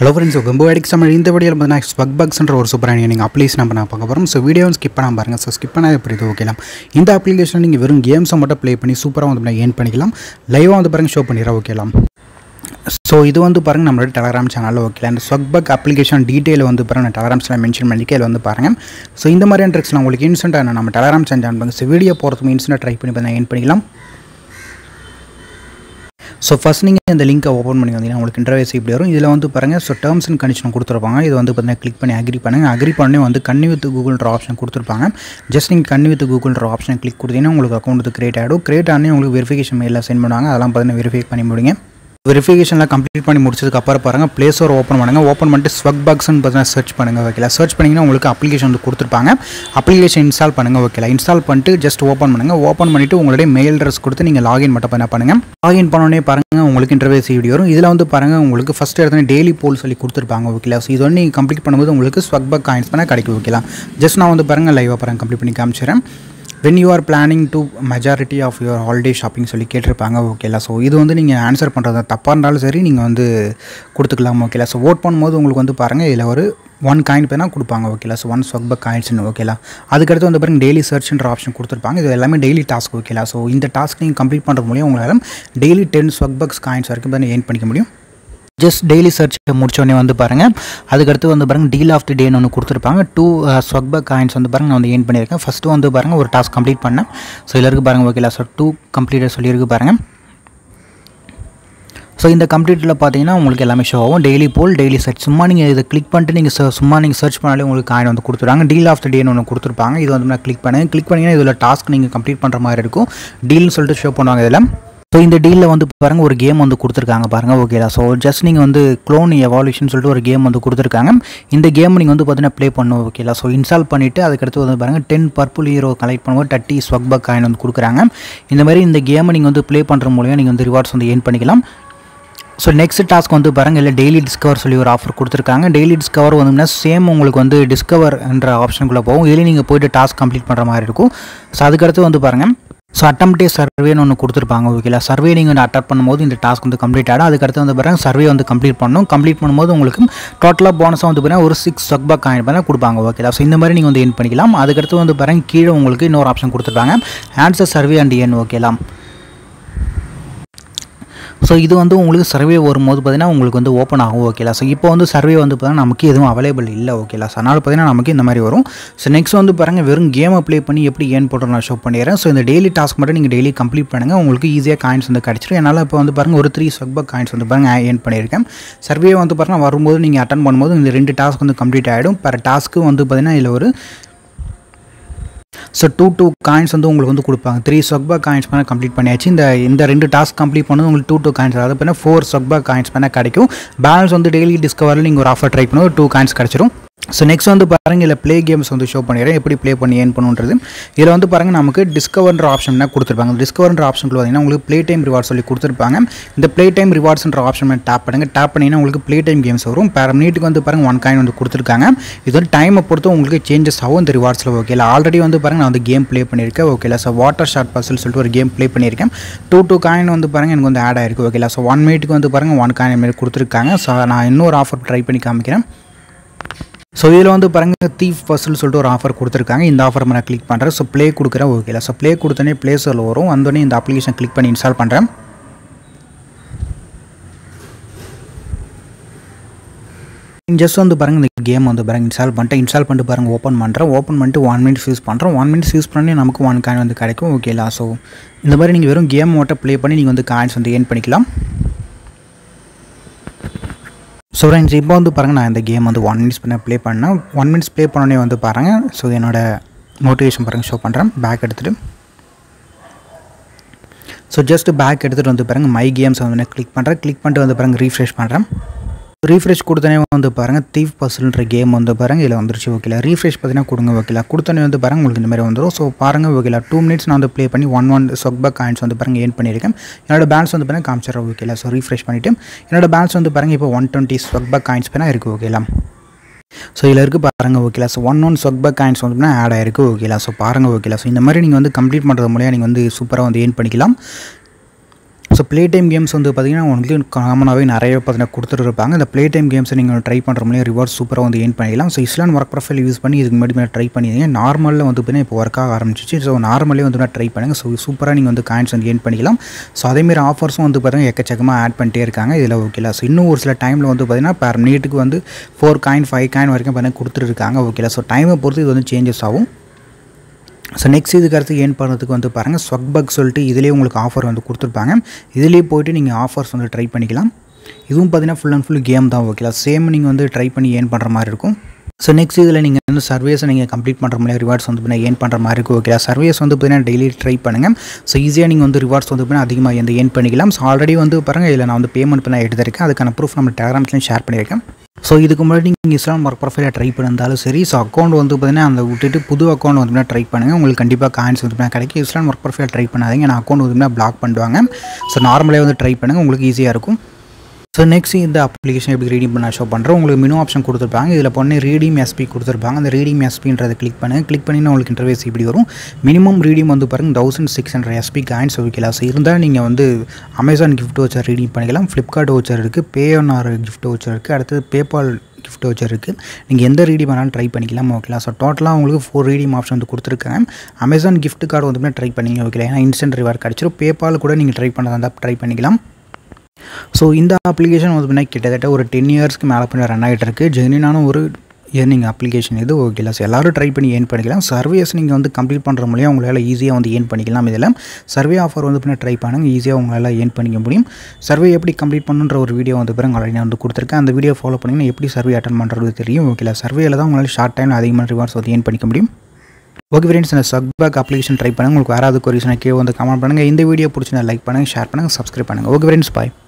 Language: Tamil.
ஹலோ ஃப்ரெண்ட்ஸ் ரொம்ப அடிக்க சம இந்த வீடியோவில் பார்த்தீங்கன்னா ஸ்பக் பக்ஸ்ன்ற ஒரு சூப்பரான நீங்கள் அப்ளிகேஷன் நம்ம நான் பார்க்க போகிறோம் ஸோ வீடியோ ஸ்கிப் பண்ணாமல் பாருங்கள் ஸோ ஸ்கிப் பண்ணால் எப்படி இது ஓகேலாம் இந்த அப்ளிகேஷன் நீங்கள் வெறும் கேம்ஸை மட்டும் ப்ளே பண்ணி சூப்பராக வந்து ஏர்ன் பண்ணிக்கலாம் லைவாக வந்து பாருங்கள் ஷோ பண்ணிடுறா ஓகேலாம் ஸோ இது வந்து பாருங்கள் நம்மளோட டெலகிராம் சேனலில் ஓகே இந்த ஸ்வக்பக் அப்ளிகேஷன் டீட்டெயில் வந்து பாருங்கள் நான் டெலகிராம் சேனல் மென்ஷன் பண்ணிக்க அதில் வந்து பாருங்கள் ஸோ இந்த மாதிரியான ட்ரிக்ஸ் நான் உங்களுக்கு இன்ஸ்டன்ட்டாக நம்ம டெலகிராம் சேனல் ஜாயின் பண்ணுங்க ஸோ வீடியோ போகிறதுக்கு இன்ஸ்டன்ட் ட்ரை பண்ணி பார்த்தா ஏன் பண்ணிக்கலாம் ஸோ ஃபஸ்ட் நீங்கள் இந்த லிங்க்கை ஓப்பன் பண்ணி வந்தீங்கன்னா உங்களுக்கு இன்டர்வேஸ் இப்படி வரும் இதில் வந்து பாருங்கள் ஸோ டேர்ம்ஸ் அண்ட் கண்டிஷன் கொடுத்துருப்பாங்க இது வந்து பார்த்தீங்கன்னா கிளிக் பண்ணி அக்ரி பண்ணுங்கள் அக்ரி பண்ணி வந்து கண்ணி வித் கூகுள்ன்ற ஆப்ஷன் கொடுத்துருப்பாங்க ஜஸ்ட் நீங்கள் கண்ணி வித் கூகுள்ன்ற ஆப்ஷன் கிளிக் கொடுத்தீங்கன்னா உங்களுக்கு அக்கௌண்ட் வந்து கிரியேட் ஆகிடும் கிரியேட் ஆனே உங்களுக்கு வெரிஃபிகேஷன் மெயிலில் சென்ட் பண்ணுவாங்க அதெல்லாம் பார்த்தீங்கன்னா வெரிஃபை பண்ணி முடியுங்க வெரிஃபிகேஷனில் கம்ப்ளீட் பண்ணி முடிச்சதுக்கு அப்புறம் பாருங்கள் ப்ளே ஸ்டோர் ஓப்பன் பண்ணுங்கள் ஓப்பன் பண்ணிட்டு ஸ்வக் பாக்ஸ்னு பார்த்தீங்கன்னா சர்ச் பண்ணுங்கள் ஓகேல சர்ச் பண்ணிங்கன்னா உங்களுக்கு அப்ளிகேஷன் வந்து கொடுத்துருப்பாங்க அப்ளிகேஷன் இன்ஸ்டால் பண்ணுங்கள் ஓகேல இன்ஸ்டால் பண்ணிட்டு ஜஸ்ட் ஓப்பன் பண்ணுங்கள் ஓப்பன் பண்ணிவிட்டு உங்களுடைய மெயில் அட்ரஸ் கொடுத்து நீங்கள் லாகின் மட்டும் பண்ண பண்ணுங்கள் லாகின் பண்ணோடனே பாருங்கள் உங்களுக்கு இன்டர்வேஸ் வீடியோ வரும் இதில் வந்து பாருங்கள் உங்களுக்கு ஃபஸ்ட் எடுத்தோன்னே டெய்லி போல் சொல்லி கொடுத்துருப்பாங்க ஓகேலா ஸோ இது வந்து நீங்கள் கம்ப்ளீட் பண்ணும்போது உங்களுக்கு ஸ்வக் பக் காயின்ஸ் பண்ணால் கிடைக்கும் ஓகேலாம் ஜஸ்ட் நான் வந்து பாருங்கள் லைவாக பாருங்கள் கம்ப்ளீட் பண்ணி காமிச்சிடுறேன் when you are planning to majority of your holiday shopping சொல்லி கேட்டிருப்பாங்க ஓகேலா ஸோ இது வந்து நீங்கள் ஆன்சர் பண்ணுறது தப்பாக இருந்தாலும் சரி நீங்கள் வந்து கொடுத்துக்கலாம் ஓகேலா ஸோ ஓட் பண்ணும்போது உங்களுக்கு வந்து பாருங்கள் இதில் ஒரு ஒன் காயின் பேனா கொடுப்பாங்க ஓகேலா ஸோ ஒன் ஸ்வக் பக் காயின்ஸ்னு ஓகேலா அதுக்கடுத்து வந்து பாருங்கள் டெய்லி சர்ச்ன்ற ஆப்ஷன் கொடுத்துருப்பாங்க இது எல்லாமே டெய்லி டாஸ்க் ஓகேலா ஸோ இந்த டாஸ்க் நீங்கள் கம்ப்ளீட் பண்ணுறது மூலியம் உங்களால் daily ten Swag Bucks coins வரைக்கும் தான் ஏர்ன் பண்ணிக்க முடியும் ஜஸ்ட் டெய்லி சர்ச் முடிச்சோடனே வந்து பாருங்கள் அதுக்கடுத்து வந்து பாருங்கள் டீல் ஆஃப் தி டேன்னு ஒன்று கொடுத்துருப்பாங்க டூ ஸ்வக்பக் காயின்ஸ் வந்து பாருங்கள் நான் வந்து ஏன் பண்ணியிருக்கேன் ஃபஸ்ட்டு வந்து பாருங்கள் ஒரு டாஸ்க் கம்ப்ளீட் பண்ணேன் ஸோ இதில் இருக்கு பாருங்கள் ஓகேலா ஸோ டூ கம்ப்ளீட்டாக சொல்லியிருக்கு பாருங்கள் ஸோ இந்த கம்ப்ளீட்டில் பார்த்தீங்கன்னா உங்களுக்கு எல்லாமே ஷோ ஆகும் டெய்லி போல் டெய்லி சர்ச் சும்மா நீங்கள் இதை கிளிக் பண்ணிட்டு நீங்கள் சும்மா நீங்கள் சர்ச் பண்ணாலே உங்களுக்கு காயின் வந்து கொடுத்துருவாங்க டீல் ஆஃப் த டேன்னு ஒன்று கொடுத்துருப்பாங்க இது வந்து நான் கிளிக் பண்ணுங்கள் கிளிக் பண்ணிங்கன்னா இதில் டாஸ்க் நீங்கள் கம்ப்ளீட் பண்ணுற மாதிரி இருக்கும் டீல்னு சொல்லிட்டு ஷோ பண்ணுவாங்க இதில் ஸோ இந்த டீலில் வந்து பாருங்கள் ஒரு கேம் வந்து கொடுத்துருக்காங்க பாருங்கள் ஓகேடா ஸோ ஜஸ்ட் நீங்கள் வந்து க்ளோன் எவால்யூஷன் சொல்லிட்டு ஒரு கேம் வந்து கொடுத்துருக்காங்க இந்த கேம் நீங்கள் வந்து பார்த்தீங்கன்னா ப்ளே பண்ணும் ஓகேலா ஸோ இன்ஸ்டால் பண்ணிவிட்டு அதுக்கடுத்து வந்து பாருங்கள் டென் பர்பிள் ஹீரோ கலெக்ட் பண்ணும்போது டட்டி ஸ்வக் பக் காயின் வந்து கொடுக்குறாங்க இந்த மாதிரி இந்த கேமை நீங்கள் வந்து ப்ளே பண்ணுற மூலியம் நீங்கள் வந்து ரிவார்ட்ஸ் வந்து ஏர்ன் பண்ணிக்கலாம் ஸோ நெக்ஸ்ட் டாஸ்க் வந்து பாருங்கள் இல்லை டெய்லி டிஸ்கவர் சொல்லி ஒரு ஆஃபர் கொடுத்துருக்காங்க டெய்லி டிஸ்கவர் வந்தோம்னா சேம் உங்களுக்கு வந்து டிஸ்கவர்ன்ற ஆப்ஷனுக்குள்ளே போகும் இதுலேயும் நீங்கள் போய்ட்டு டாஸ்க் கம்ப்ளீட் பண்ணுற மாதிரி இருக்கும் ஸோ அதுக்கடுத்து வந்து பாருங்கள் ஸோ அட்டம்ப்டே சர்வேன்னு ஒன்று கொடுத்துருப்பாங்க ஓகேலா சர்வே நீங்கள் வந்து அட்டன் பண்ணும்போது இந்த டாஸ்க் வந்து கம்ப்ளீட் ஆகிடும் அதுக்கடுத்து வந்து பாருங்கள் சர்வே வந்து கம்ப்ளீட் பண்ணணும் கம்ப்ளீட் பண்ணும்போது உங்களுக்கு டோட்டலாக போனஸாக வந்து பார்த்தீங்கன்னா ஒரு சிக்ஸ் சொக்பா காயின் பண்ணால் கொடுப்பாங்க ஓகேலா ஸோ இந்த மாதிரி நீங்கள் வந்து ஏன் பண்ணிக்கலாம் அதுக்கடுத்து வந்து பாருங்கள் கீழே உங்களுக்கு இன்னொரு ஆப்ஷன் கொடுத்துருப்பாங்க ஆன்சர் சர்வே அண்ட் ஏன் ஓகேலாம் ஸோ இது வந்து உங்களுக்கு சர்வே வரும்போது பார்த்தீங்கன்னா உங்களுக்கு வந்து ஓப்பன் ஆகும் ஓகேலா ஸோ இப்போ வந்து சர்வே வந்து பார்த்தீங்கன்னா நமக்கு எதுவும் அவைலபிள் இல்லை ஓகேலா ஸோ அதனால் பார்த்தீங்கன்னா நமக்கு இந்த மாதிரி வரும் ஸோ நெக்ஸ்ட் வந்து பாருங்கள் வெறும் கேமை ப்ளே பண்ணி எப்படி ஏன் போட்டு நான் ஷோ பண்ணிடுறேன் ஸோ இந்த டெய்லி டாஸ்க் மட்டும் நீங்கள் டெய்லி கம்ப்ளீட் பண்ணுங்கள் உங்களுக்கு ஈஸியாக காயின்ஸ் வந்து கிடச்சிரும் என்னால் இப்போ வந்து பாருங்கள் ஒரு த்ரீ ஸ்வக்பக் காயின்ஸ் வந்து பாருங்கள் ஏன் பண்ணியிருக்கேன் சர்வே வந்து பாருங்கள் வரும்போது நீங்கள் அட்டன் பண்ணும்போது இந்த ரெண்டு டாஸ்க் வந்து கம்ப்ளீட் ஆகிடும் பர் டாஸ்க்கு வந்து பார்த்தீங்கன்னா இதில் ஒரு ஸோ டூ டூ காயின்ஸ் வந்து உங்களுக்கு வந்து கொடுப்பாங்க த்ரீ சொக்பா காயின்ஸ் பண்ணால் கம்ப்ளீட் பண்ணியாச்சு இந்த இந்த ரெண்டு டாஸ்க் கம்ப்ளீட் பண்ணது உங்களுக்கு டூ டூ காயின்ஸ் அதாவது பண்ணால் ஃபோர் சொக்பா காயின்ஸ் பண்ணால் கிடைக்கும் பேலன்ஸ் வந்து டெய்லி டிஸ்கவரில் நீங்கள் ஒரு ஆஃபர் ட்ரை பண்ணுவோம் டூ காயின்ஸ் கிடச்சிரும் ஸோ நெக்ஸ்ட் வந்து பாருங்கள் இல்லை ப்ளே கேம்ஸ் வந்து ஷோ பண்ணிடுறேன் எப்படி ப்ளே பண்ணி ஏன் பண்ணுன்றது இதில் வந்து பாருங்கள் நமக்கு டிஸ்கவர்ன்ற ஆப்ஷன் கொடுத்துருப்பாங்க டிஸ்கவர்ன்ற ஆப்ஷனுக்கு பார்த்தீங்கன்னா உங்களுக்கு ப்ளே டைம் ரிவார்ட் சொல்லி கொடுத்துருப்பாங்க இந்த ப்ளே டைம் ரிவார்ட்ஸ்ன்ற ஆப்ஷன் டேப் பண்ணுங்கள் டேப் பண்ணிங்கன்னா உங்களுக்கு ப்ளே டைம் கேம்ஸ் வரும் பேர் மினிட்டுக்கு வந்து பாருங்கள் ஒன் காயின் வந்து கொடுத்துருக்காங்க இது வந்து டைமை பொறுத்து உங்களுக்கு சேஞ்சஸ் ஆகும் இந்த ரிவார்ட்ஸில் ஓகேல ஆல்ரெடி வந்து பாருங்கள் நான் வந்து கேம் ப்ளே பண்ணியிருக்கேன் ஓகேல ஸோ வாட்டர் ஷார்ட் பஸ்ஸில் சொல்லிட்டு ஒரு கேம் ப்ளே பண்ணியிருக்கேன் டூ டூ காயின் வந்து பாருங்கள் எனக்கு வந்து ஆட் ஆயிருக்கு ஓகேலா ஸோ ஒன் மினிட்டுக்கு வந்து பாருங்கள் ஒன் காயின் மாரி கொடுத்துருக்காங்க ஸோ நான் இன்னொரு ஆஃபர் ட்ரை பண்ணி காமிக்கிறேன் ஸோ இதில் வந்து பாருங்கள் தீஃப் பஸ்ஸில் சொல்லிட்டு ஒரு ஆஃபர் கொடுத்துருக்காங்க இந்த ஆஃபர் நான் கிளிக் பண்ணுறேன் ஸோ ப்ளே கொடுக்குறேன் ஓகேல ஸோ ப்ளே கொடுத்தோன்னே ப்ளே ஸ்டோரில் வரும் வந்தோடனே இந்த அப்ளிகேஷன் கிளிக் பண்ணி இன்ஸ்டால் பண்ணுறேன் ஜஸ்ட் வந்து பாருங்கள் இந்த கேம் வந்து பாருங்கள் இன்ஸ்டால் பண்ணிட்டு இன்ஸ்டால் பண்ணிட்டு பாருங்கள் ஓப்பன் பண்ணுறேன் ஓப்பன் பண்ணிட்டு ஒன் மினிட்ஸ் யூஸ் பண்ணுறோம் ஒன் மினிட்ஸ் யூஸ் பண்ணி நமக்கு ஒன் காயின் வந்து கிடைக்கும் ஓகேலா ஸோ இந்த மாதிரி நீங்கள் வெறும் கேம் மட்டும் ப்ளே பண்ணி நீங்கள் வந்து காயின்ஸ் வந்து ஏர்ன் பண்ணிக்கலாம் ஸோ ஃப்ரெண்ட்ஸ் இப்போ வந்து பாருங்கள் நான் இந்த கேம் வந்து ஒன் மினிட்ஸ் பண்ண ப்ளே பண்ணேன் ஒன் மினிட்ஸ் ப்ளே பண்ணோடனே வந்து பாருங்கள் ஸோ என்னோடய நோட்டிஃபிகேஷன் பாருங்கள் ஷோ பண்ணுறேன் பேக் எடுத்துகிட்டு ஸோ ஜஸ்ட் பேக் எடுத்துகிட்டு வந்து பாருங்கள் மை கேம்ஸ் வந்து நான் கிளிக் பண்ணுறேன் கிளிக் பண்ணிட்டு வந்து பாருங்கள் ரீஃப்ரெஷ் பண்ணுறேன் ரீஃப்ரெஷ் கொடுத்தனே வந்து பாருங்கள் தீவ் பஸ்ன்ற கேம் வந்து பாருங்கள் இதில் வந்துருச்சு ஓகேலா ரீஃப்ரெஷ் பார்த்தீங்கன்னா கொடுங்க ஓகேலா கொடுத்தனே வந்து பாருங்கள் உங்களுக்கு இந்த மாதிரி வந்துடும் ஸோ பாருங்கள் ஓகேலா டூ மினிட்ஸ் நான் வந்து ப்ளே பண்ணி ஒன் ஒன் சொக்பக் காயின்ஸ் வந்து பாருங்கள் ஏன் பண்ணியிருக்கேன் என்னோட பேலன்ஸ் வந்து பாருங்கள் காமிச்சிடுறேன் ஓகேலா ஸோ ரீஃப்ரெஷ் பண்ணிவிட்டு என்னோட பேலன்ஸ் வந்து பாருங்கள் இப்போ ஒன் டுவெண்ட்டி சொக்பக் காயின்ஸ் பண்ணால் இருக்குது ஓகேலா ஸோ இதில் இருக்குது பாருங்கள் ஓகேலா so one one Swagbuck coins வந்து ஆட் ஆயிருக்கு ஓகேலா ஸோ பாருங்கள் ஓகேலா ஸோ இந்த மாதிரி நீங்கள் வந்து கம்ப்ளீட் பண்ணுறது மூலியம் நீங்கள் வந்து சூப்பராக வந்து ஏன் பண்ணிக்கலாம் ஸோ ப்ளே டைம் கேம்ஸ் வந்து பார்த்திங்கன்னா உங்களுக்கு காமனாகவே நிறைய பார்த்தீங்கன்னா கொடுத்துருப்பாங்க இந்த ப்ளே டைம் கேம்ஸை நீங்கள் ட்ரை பண்ணுற மூலியம் ரிவார்ட் சூப்பராக வந்து ஏன் பண்ணிக்கலாம் ஸோ இஸ்லான் ஒர்க் ப்ரொஃபைல் யூஸ் பண்ணி இதுக்கு முன்னாடி ட்ரை பண்ணியிருந்தீங்க நார்மலில் வந்து பார்த்தீங்கன்னா இப்போ ஒர்க் ஆக ஆரம்பிச்சிச்சு ஸோ நார்மலே வந்து ட்ரை பண்ணுங்கள் ஸோ சூப்பராக நீங்கள் வந்து காயின்ஸ் வந்து ஏன் பண்ணிக்கலாம் ஸோ அதேமாரி ஆஃபர்ஸும் வந்து பார்த்தீங்கன்னா எக்கச்சக்கமாக ஆட் பண்ணிட்டே இருக்காங்க இதில் ஓகேலா ஸோ இன்னும் ஒரு சில டைமில் வந்து பார்த்தீங்கன்னா பர் மினிட்டுக்கு வந்து ஃபோர் காயின் ஃபைவ் காயின் வரைக்கும் பார்த்தீங்கன்னா கொடுத்துருக்காங்க ஓகேலா ஸோ டைமை பொறுத்து இது வந்து சேஞ்சஸ் ஆகும் ஸோ நெக்ஸ்ட் இதுக்கு அடுத்து ஏன் பண்ணுறதுக்கு வந்து பாருங்கள் ஸ்வக் பக் சொல்லிட்டு இதிலேயே உங்களுக்கு ஆஃபர் வந்து கொடுத்துருப்பாங்க இதுலேயே போயிட்டு நீங்கள் ஆஃபர்ஸ் வந்து ட்ரை பண்ணிக்கலாம் இதுவும் பார்த்தீங்கன்னா ஃபுல் அண்ட் ஃபுல் கேம் தான் ஓகேலா சேம் நீங்கள் வந்து ட்ரை பண்ணி ஏன் பண்ணுற மாதிரி இருக்கும் ஸோ நெக்ஸ்ட் இதில் நீங்கள் வந்து சர்வேஸை நீங்கள் கம்ப்ளீட் பண்ணுற மாதிரி ரிவார்ட்ஸ் வந்து பார்த்தீங்கன்னா ஏன் பண்ணுற மாதிரி இருக்கும் ஓகே சர்வேஸ் வந்து பார்த்தீங்கன்னா டெய்லி ட்ரை பண்ணுங்கள் ஸோ ஈஸியாக நீங்கள் வந்து ரிவார்ட்ஸ் வந்து பார்த்தீங்கன்னா அதிகமாக வந்து ஏன் பண்ணிக்கலாம் ஸோ ஆல்ரெடி வந்து பாருங்கள் இதில் நான் வந்து பேமெண்ட் பண்ண எடுத்திருக்கேன் அதுக்கான ப்ரூஃப் நம்ம டெலகிராம்ஸ்லையும் ஷேர் பண்ணியிருக்கேன் ஸோ இதுக்கு முன்னாடி நீங்கள் இஸ்லாம் ஒர்க் ப்ரொஃபைலில் ட்ரை பண்ணியிருந்தாலும் சரி ஸோ அக்கௌண்ட் வந்து பார்த்தீங்கன்னா அந்த விட்டுட்டு புது அக்கௌண்ட் வந்து ட்ரை பண்ணுங்கள் உங்களுக்கு கண்டிப்பாக காயின்ஸ் வந்து கிடைக்கும் இஸ்லாம் ஒர்க் ப்ரொஃபைல் ட்ரை பண்ணாதீங்க நான் அக்கௌண்ட் வந்து பிளாக் பண்ணுவாங்க ஸோ நார்மலாக வந்து ட்ரை பண்ணுங்கள் உங்களுக்கு ஈஸியாக இருக்கும் ஸோ நெக்ஸ்ட் இந்த அப்ளிகேஷன் எப்படி ரீடிங் பண்ண ஷோ பண்ணுறோம் உங்களுக்கு மினு ஆப்ஷன் கொடுத்துருப்பாங்க இதில் பொண்ணு ரீடிங் எஸ்பி கொடுத்துருப்பாங்க அந்த ரீடிங் எஸ்பின்றதை கிளிக் பண்ணுங்கள் கிளிக் பண்ணினா உங்களுக்கு இன்டர்வேஸ் இப்படி வரும் மினிமம் ரீடிங் வந்து பாருங்கள் thousand six hundred SB coins வைக்கலாம் ஸோ இருந்தால் நீங்கள் வந்து அமேசான் கிஃப்ட் வச்சர் ரீடிங் பண்ணிக்கலாம் ஃப்ளிப்கார்ட் வச்சர் இருக்குது பேஆர் கிஃப்ட் வச்சர் இருக்குது அடுத்தது பேபால் கிஃப்ட் வச்சர் இருக்குது நீங்கள் எந்த ரீடிங் வேணாலும் ட்ரை பண்ணிக்கலாம் ஓகேலாம் ஸோ டோட்டலாக உங்களுக்கு ஃபோர் ரீடிங் ஆப்ஷன் வந்து கொடுத்துருக்காங்க அமேசான் கிஃப்ட் கார்டு வந்து ட்ரை பண்ணிங்க ஓகே ஏன்னா இன்ஸ்டன்ட் ரிவார்ட் கிடச்சிரும் பேபால் கூட நீங்கள் ட்ரை பண்ணுறதா இருந்தால் ட்ரை பண்ணிக்கலாம் ஸோ இந்த அப்ளிகேஷன் வந்து பார்த்தீங்கன்னா கிட்டத்தட்ட ஒரு டென் இயர்ஸ்க்கு மேலே பண்ணி ரன் ஆகிட்டு இருக்குது ஜெனினான ஒரு ஏர்னிங் அப்ளிகேஷன் இது ஓகே ஸோ எல்லோரும் ட்ரை பண்ணி ஏர்ன் பண்ணிக்கலாம் சர்வேஸ் நீங்கள் வந்து கம்ப்ளீட் பண்ணுற மூலியம் உங்களால் ஈஸியாக வந்து ஏர்ன் பண்ணிக்கலாம் இதில் சர்வே ஆஃபர் வந்து பண்ணி ட்ரை பண்ணுங்கள் ஈஸியாக உங்களால் ஏர்ன் பண்ணிக்க முடியும் சர்வே எப்படி கம்ப்ளீட் பண்ணுன்ற ஒரு வீடியோ வந்து பிறகு ஆல்ரெடி நான் வந்து கொடுத்துருக்கேன் அந்த வீடியோ ஃபாலோ பண்ணிங்கன்னா எப்படி சர்வே அட்டன் பண்ணுறது தெரியும் ஓகே சர்வேல தான் உங்களால் ஷார்ட் டைமில் அதிகமான ரிவார்ட்ஸ் வந்து ஏர்ன் பண்ணிக்க முடியும் ஓகே ஃப்ரெண்ட்ஸ் இந்த சக்பேக் அப்ளிகேஷன் ட்ரை பண்ணுங்கள் உங்களுக்கு வேறு ஏதாவது கொரிஸ்னா கீழே வந்து கமெண்ட் பண்ணுங்கள் இந்த வீடியோ பிடிச்சினா லைக் பண்ணுங்கள் ஷேர் பண்ணுங்கள் சப்ஸ்கிரைப் பண்ணுங்கள் ஓகே ஃப்ரெண்ட்ஸ் பாய்